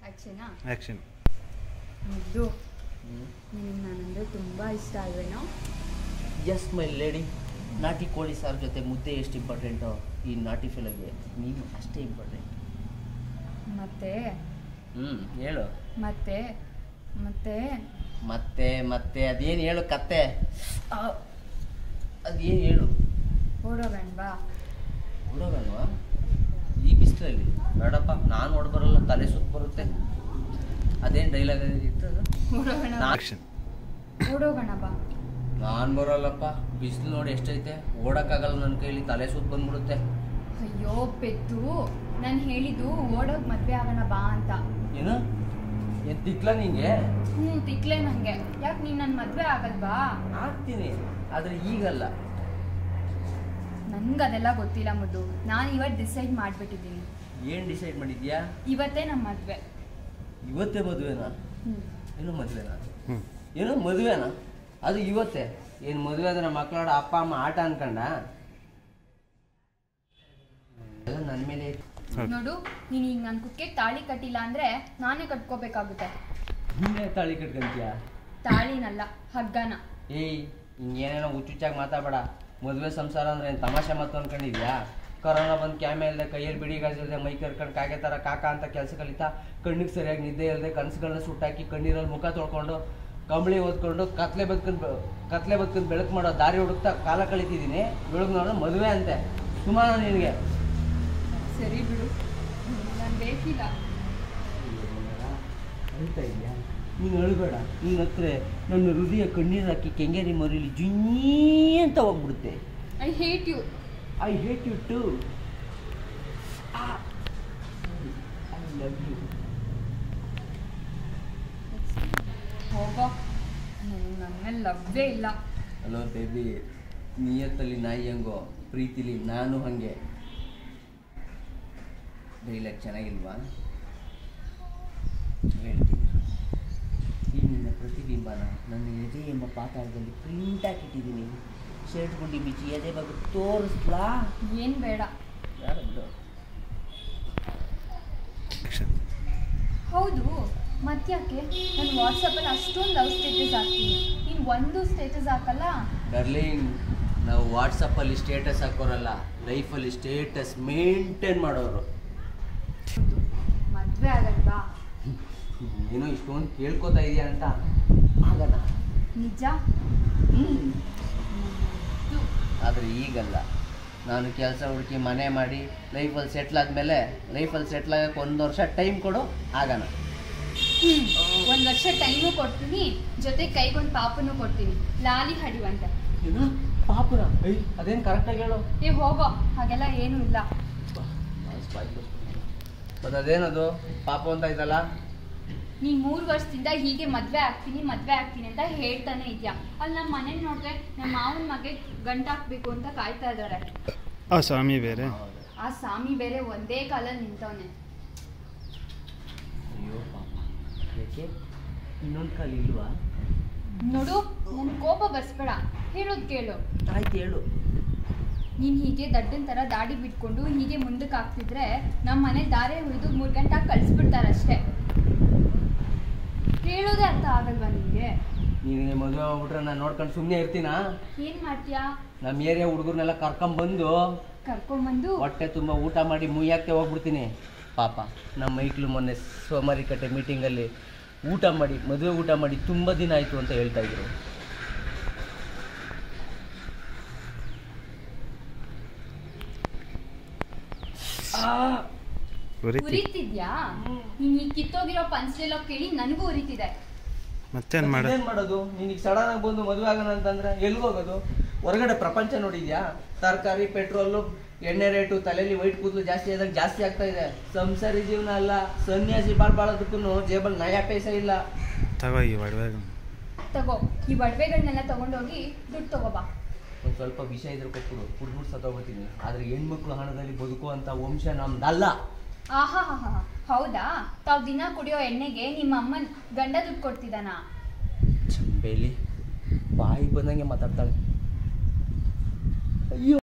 ಆ್ಯಕ್ಷನಾ action ಮುದ್ದು ನಿನಗೆ ನಾನಂದರೆ ತುಂಬ ಇಷ್ಟ ಅಲ್ವೇನೋ ಎಸ್ ಮೈ ಲೇಡಿ ನಾಟಿ ಕೋಳಿ ಸಾರು ಜೊತೆ ಮುದ್ದೆ ಎಷ್ಟು ಇಂಪಾರ್ಟೆಂಟೋ ಈ ನಾಟಿ ಫಿಲಮ್ಗೆ ನೀನು ಅಷ್ಟೇ ಇಂಪಾರ್ಟೆಂಟ್ ಮತ್ತೆ ಹ್ಞೂ ಹೇಳು ಮತ್ತೆ ಮತ್ತೆ ಮತ್ತೆ ಮತ್ತೆ ಅದೇನು ಹೇಳು ಕತ್ತೆ ಆ, ಅದೇನು ಹೇಳು ಓಡೋಗಣ್ವಾ ಹುಡುಗಲ್ವಾ ಈ ಬಿಸಿಲಲ್ಲಿ ಬೇಡಪ್ಪ ನಾನು ಹೊಡ್ ಬರಲ್ಲ ತಲೆ ಸುತ್ತ ಬರುತ್ತೆ ಅದೇನು ಡೈಲಾಗ್ ಇತ್ತು ಅದು? ಓಡೋಗಣ ನಾ- ಆ್ಯಕ್ಷನ್ ಓಡೋಗಣ ಬಾ ನಾನ್ ಬರೋಲ್ಲಪ್ಪ ಬಿಸಿಲು ನೋಡಿ ಎಷ್ಟೈತೆ ಓಡಕ್ಕಾಗಲ್ಲ ನನ್ನ ಕೈಲಿ ತಲೆ ಸುತ್ತ ಬಂದ್ಬಿಡುತ್ತೆ ಅಯ್ಯೋ ಪೆದ್ದು ನಾನು ಹೇಳಿದ್ದು ಓಡೋಗ್ ಮದ್ವೆ ಆಗೋಣ ಬಾ ಅಂತ ಏನು ಏನ್ ತಿಕ್ಲ ನಿಂಗೆ ಹ್ಞೂ ತಿಕ್ಲೆ ನಂಗೆ ಯಾಕೆ ನೀನು ನನ್ನ ಮದ್ವೆ ಆಗಲ್ವಾ ಆಗ್ತೀನಿ ಆದ್ರೆ ಈಗಲ್ಲ ನನ್ಗೆ ಅದೆಲ್ಲ ಗೊತ್ತಿಲ್ಲ ಮುದ್ದು ನಾನು ಇವತ್ತು ಡಿಸೈಡ್ ಮಾಡಿಬಿಟ್ಟಿದ್ದೀನಿ ಏನ್ ಡಿಸೈಡ್ ಮಾಡಿದ್ಯಾ ಇವತ್ತೇ ನಮ್ಮ ಮದ್ವೆ ಇವತ್ತೇ ಮದುವೆನಾ ಹ್ಞೂ ಏನು ಮದುವೆನಾ ಹ್ಞೂ ಏನು ಮದುವೆನಾ ಅದು ಇವತ್ತೇ ಏನು ಮದುವೆ ಅಂದ್ರೆ ಮಕ್ಕಳಾಡ ಅಪ್ಪ ಅಮ್ಮ ಆಟ ಅನ್ಕಂಡ ಎಲ್ಲ ನನ್ನ ಮೇಲೆ ಐತೆ. ಹೌದು. ನೋಡು ನೀನು ಈಗ ನನ್ನ ಕುಕ್ಕೆ ತಾಳಿ ಕಟ್ಟಿಲ್ಲ ಅಂದ್ರೆ ನಾನೇ ಕಟ್ಕೋಬೇಕಾಗುತ್ತೆ ನೀನೇ ತಾಳಿ ಕಟ್ಕಂತೀಯ ತಾಳಿನಲ್ಲ ಹಗ್ಗನ ಏಯ್ ಹಿಂಗೇನೇನೋ ಹುಚ್ಚುಚ್ಚಾಗಿ ಮಾತಾಡಬೇಡ ಮದುವೆ ಸಂಸಾರ ಅಂದ್ರೆ ಏನು ತಮಾಷೆ ಮಾತು ಅನ್ಕೊಂಡಿದ್ಯಾ ಕೊರೋನಾ ಬಂದು ಕ್ಯಾಮೆ ಇಲ್ಲದೆ ಕೈಯಲ್ಲಿ ಬಿಡಿ ಗಾಜಿಲ್ಲದೆ ಮೈ ಕರ್ಕೊಂಡು ಕಾಗೆ ಥರ ಕಾಕ ಅಂತ ಕೆಲಸ ಕಲಿತಾ ಕಣ್ಣಿಗೆ ಸರಿಯಾಗಿ ನಿದ್ದೆ ಇಲ್ಲದೆ ಕನಸುಗಳನ್ನ ಸುಟ್ಟಾಕಿ ಕಣ್ಣೀರಲ್ಲಿ ಮುಖ ತೊಳ್ಕೊಂಡು ಕಂಬಳಿ ಓದ್ಕೊಂಡು ಕತ್ಲೆ ಬದುಕಂದು ಕತ್ಲೆ ಬದುಕಂದು ಬೆಳಕು ಮಾಡೋ ದಾರಿ ಹುಡುಕ್ತಾ ಕಾಲ ಕಳಿತಿದ್ದೀನಿ ಬೆಳಗ್ಗೆ ನೋಡೋ ಮದುವೆ ಅಂತೆ ಸುಮಾರು ನಿನಗೆ ಸರಿ ಬಿಡು ನಾನು ಬೇಕಿಲ್ಲ ಅಳ್ತಾ ಇದೆಯಾ ನೀನು ಅಳಬೇಡ ನೀನು ಹತ್ರ ನನ್ನ ಹೃದಯ ಕಣ್ಣೀರು ಹಾಕಿ ಕೆಂಗೇರಿ ಮರಿಲಿ ಜುನ್ನೀ ಅಂತ ಹೋಗ್ಬಿಡುತ್ತೆ I hate you I hate you too I love you ಹೋಗೋ ನನಗೆ ನನ್ನ ಮೇಲೆ ಲವ್ವೇ ಇಲ್ಲ ಹಲೋ ಬೇಬಿ ನಿಯತ್ತಲ್ಲಿ ನಾಯಿ ಹೆಂಗೋ ಪ್ರೀತಿಲಿ ನಾನು ಹಾಗೆ ಡೈಲಾಗ್ ಚೆನ್ನಾಗಿಲ್ವಾ ಹೇಳ್ತೀನಿ ಈ ನಿನ್ನ ಪ್ರತಿಬಿಂಬನ ನನ್ನ ಎದೆ ಎಂಬ ಪಾತಾಳದಲ್ಲಿ ಪ್ರಿಂಟ್ ಹಾಕಿಟ್ಟಿದ್ದೀನಿ ಶರ್ಟ್ ಗುಂಡಿ ಬಿಚ್ಚಿ ಎದೆ ಬಗ್ಗೆ ತೋರಿಸ್ಲಾ ಏನು ಬೇಡ ಯಾರು ಬಿಡು ಆ್ಯಕ್ಷನ್ ಹೌದು ಮತ್ತ್ಯಾಕೆ ನಾನು ವಾಟ್ಸಪ್ಪಲ್ಲಿ ಅಷ್ಟೊಂದು ಲವ್ ಸ್ಟೇಟಸ್ ಹಾಕ್ತೀನಿ ನೀನು ಒಂದು ಸ್ಟೇಟಸ್ ಹಾಕಲ್ಲ ಡರ್ಲಿಂಗ್ ನಾವು ವಾಟ್ಸಪ್ಪಲ್ಲಿ ಸ್ಟೇಟಸ್ ಹಾಕೋರಲ್ಲ ಲೈಫಲ್ಲಿ ಸ್ಟೇಟಸ್ ಮೇಂಟೈನ್ ಮಾಡೋರು ಮದುವೆ ಆಗಲ್ವಾ ಏನೋ ಇಷ್ಟೊಂದು ಕೇಳ್ಕೊತಾ ಇದೆಯಾ ಅಂತ ಆಗಲ್ಲ ನಿಜ ಇದು ಆದರೆ ಈಗಲ್ಲ ನಾನು ಕೆಲಸ ಹುಡುಕಿ ಮನೆ ಮಾಡಿ ಲೈಫಲ್ಲಿ ಸೆಟ್ಲ್ ಆದಮೇಲೆ ಲೈಫಲ್ಲಿ ಸೆಟ್ಲ್ ಆಗಕ್ಕೆ ಒಂದು ವರ್ಷ ಟೈಮ್ ಕೊಡು ಆಗೋಣ ಒಂದು ವರ್ಷ ಟೈಮು ಕೊಡ್ತೀನಿ ಜೊತೆ ಕೈಗೊಂದು ಪಾಪನೂ ಕೊಡ್ತೀನಿ ಲಾಲಿ ಹಡಿವಂತ ಏನು ಪಾಪುರ ಐ ಅದೇನು ಕರೆಕ್ಟಾಗಿ ಹೇಳು ಏ ಹೋಗೋ ಹಾಗೆಲ್ಲ ಏನೂ ಇಲ್ಲ ಮತ್ತು ಅದೇನದು ಪಾಪ ಅಂತ ಇದಲ್ಲ ನೀನ್ ಮೂರು ವರ್ಷದಿಂದ ಹೀಗೆ ಮದ್ವೆ ಆಗ್ತೀನಿ ಮದ್ವೆ ಆಗ್ತೀನಿ ಅಂತ ಹೇಳ್ತಾನೆ ಇದ್ಯಾ ಅಲ್ಲಿ ನಮ್ಮ ಮನೆ ನೋಡಿದ್ರೆ ನಮ್ಮ ಮಾವನ ಮಗೆ ಗಂಟು ಹಾಕ್ಬೇಕು ಅಂತ ಕಾಯ್ತಾ ಇದ್ದಾರೆ ಆ ಸ್ವಾಮಿ ಬೇರೆ ಆ ಸ್ವಾಮಿ ಬೇರೆ ಒಂದೇ ಕಾಲಲ್ಲಿ ನಿಂತವನೆ ಅಯ್ಯೋ ಪಾಪ ಯಾಕೆ ಇನ್ನೊಂದು ಕಾಲ ಇಲ್ವಾ ನೋಡು ನನ್ ಕೋಪ ಬರ್ಸ್ಬೇಡ ಹೇಳೋದ್ ಕೇಳು ಆಯ್ತು ಹೇಳು ನೀನ್ ಹೀಗೆ ದಡ್ಡನ್ ತರ ದಾಡಿ ಬಿಟ್ಕೊಂಡು ಹೀಗೆ ಮುಂದಕ್ಕೆ ಹಾಕ್ತಿದ್ರೆ ನಮ್ಮ ಮನೆ ದಾರೆ ಉಳಿದು ಮೂರು ಗಂಟೆ ಕಳ್ಸ್ಬಿಡ್ತಾರಷ್ಟೇ ಹೇಳೋದೇ ಅರ್ಥ ಆಗಲ್ವಾ ನಿಂಗೆ ನೀನು ಮದುವೆ ಮಾಡ್ಬಿಟ್ರೆ ನಾನು ನೋಡ್ಕೊಂಡು ಸುಮ್ಮನೆ ಇರ್ತೀನಾ ಏನ್ ಮಾಡ್ತೀಯಾ ನಮ್ಮ ಏರಿಯಾ ಹುಡುಗರ್ನೆಲ್ಲ ಕರ್ಕೊಂಬಂದು ಕರ್ಕೊಂಬಂದು ಹೊಟ್ಟೆ ತುಂಬ ಊಟ ಮಾಡಿ ಮುಯ್ಯಾಕೆ ಹೋಗ್ಬಿಡ್ತೀನಿ ಪಾಪ ನಮ್ಮ ಮೈಕ್ಳು ಮೊನ್ನೆ ಸೋಮಾರಿಕಟ್ಟೆ ಮೀಟಿಂಗಲ್ಲಿ ಊಟ ಮಾಡಿ ಮದುವೆ ಊಟ ಮಾಡಿ ತುಂಬ ದಿನ ಆಯಿತು ಅಂತ ಹೇಳ್ತಾ ಇದ್ರು ಉರಿತಿ ಉರಿತಿದ್ಯಾ ನೀನ್ ಈ ಕಿತ್ತೋಗಿರೋ ಪಂಚಲೆಲ್ಲ ಕೇಳಿ ನನಗೂ ಉರಿತಿದೆ ಮತ್ತೇನು ಮಾಡ ಏನ್ ಮಾಡೋದು ನೀನೀಗ ಸಡನ್ ಆಗಿ ಬಂದು ಮದುವೆ ಆಗೋಣ ಅಂತಂದ್ರೆ ಎಲ್ಲಿ ಹೋಗೋದು ಹೊರಗಡೆ ಪ್ರಪಂಚ ನೋಡಿದ್ಯಾ ತರಕಾರಿ ಪೆಟ್ರೋಲು ಎಣ್ಣೆ ರೇಟು ತಲೆಯಲ್ಲಿ ವೈಟ್ ಕೂದಲು ಜಾಸ್ತಿ ಆದಾಗ ಜಾಸ್ತಿ ಆಗ್ತಾ ಇದೆ ಸಂಸಾರಿ ಜೀವನ ಅಲ್ಲ ಸನ್ಯಾಸಿ ಬಾಳ್ಬಾಳೋದಕ್ಕೂ ಜೇಬಲ್ ನಯಾ ಪೈಸೆ ಇಲ್ಲ ತಗೋ ಈ ಒಡವೆ ತಗೋ ಈ ಒಡವೆಗಳನ್ನೆಲ್ಲ ತಗೊಂಡೋಗಿ ದುಡ್ಡು ತಗೋಬಾ ಒಂದು ಸ್ವಲ್ಪ ವಿಷ ಇದ್ರೆ ಕೊಟ್ಬಿಡು ಕುಡ್ಬಿಟ್ಟು ಸತ್ತೋಗ್ಬಿಡ್ತೀನಿ ಆದ್ರೆ ಹೆಣ್ಮಕ್ಳು ಹಣದಲ್ಲಿ ಬದುಕುವಂತ ವಂಶ ನಮ್ದಲ್ಲ ಆಹಾ ಹಾ ಹಾ ಹೌದಾ ತಾವ್ ದಿನ ಕುಡಿಯೋ ಎಣ್ಣೆಗೆ ನಿಮ್ಮ ಅಮ್ಮನ್ ಗಂಡ ದುಡ್ಡು ಕೊಡ್ತಿದ್ದಾನಾ ಚಂಬೇಲಿ ಬಾಯಿ ಬಂದಂಗೆ ಮಾತಾಡ್ತಾಳೆ ಅಯ್ಯೋ